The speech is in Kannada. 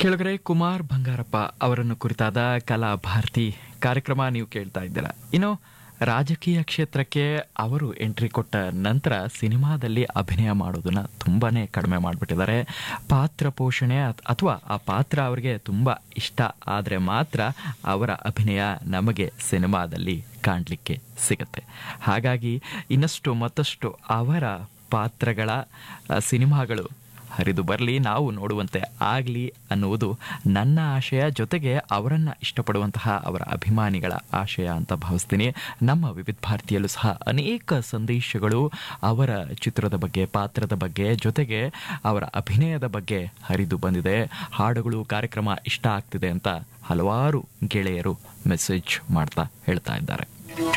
ಕೆಳಗಡೆ ಕುಮಾರ್ ಬಂಗಾರಪ್ಪ ಅವರನ್ನು ಕುರಿತಾದ ಕಲಾ ಭಾರತಿ ಕಾರ್ಯಕ್ರಮ ನೀವು ಕೇಳ್ತಾ ಇದ್ದೀರಾ ಇನ್ನು ರಾಜಕೀಯ ಕ್ಷೇತ್ರಕ್ಕೆ ಅವರು ಎಂಟ್ರಿ ಕೊಟ್ಟ ನಂತರ ಸಿನಿಮಾದಲ್ಲಿ ಅಭಿನಯ ಮಾಡೋದನ್ನ ತುಂಬಾನೇ ಕಡಿಮೆ ಮಾಡಿಬಿಟ್ಟಿದ್ದಾರೆ ಪಾತ್ರ ಪೋಷಣೆ ಅಥವಾ ಆ ಪಾತ್ರ ಅವರಿಗೆ ತುಂಬ ಇಷ್ಟ ಆದರೆ ಮಾತ್ರ ಅವರ ಅಭಿನಯ ನಮಗೆ ಸಿನಿಮಾದಲ್ಲಿ ಕಾಣಲಿಕ್ಕೆ ಸಿಗತ್ತೆ ಹಾಗಾಗಿ ಇನ್ನಷ್ಟು ಮತ್ತಷ್ಟು ಅವರ ಪಾತ್ರಗಳ ಆ, ಸಿನಿಮಾಗಳು ಹರಿದು ಬರಲಿ ನಾವು ನೋಡುವಂತೆ ಆಗಲಿ ಅನ್ನುವುದು ನನ್ನ ಆಶಯ ಜೊತೆಗೆ ಅವರನ್ನು ಇಷ್ಟಪಡುವಂತಹ ಅವರ ಅಭಿಮಾನಿಗಳ ಆಶಯ ಅಂತ ಭಾವಿಸ್ತೀನಿ ನಮ್ಮ ವಿವಿಧ ಭಾರತೀಯಲ್ಲೂ ಸಹ ಅನೇಕ ಸಂದೇಶಗಳು ಅವರ ಚಿತ್ರದ ಬಗ್ಗೆ ಪಾತ್ರದ ಬಗ್ಗೆ ಜೊತೆಗೆ ಅವರ ಅಭಿನಯದ ಬಗ್ಗೆ ಹರಿದು ಬಂದಿದೆ ಹಾಡುಗಳು ಕಾರ್ಯಕ್ರಮ ಇಷ್ಟ ಆಗ್ತಿದೆ ಅಂತ ಹಲವಾರು ಗೆಳೆಯರು ಮೆಸೇಜ್ ಮಾಡ್ತಾ ಹೇಳ್ತಾ ಇದ್ದಾರೆ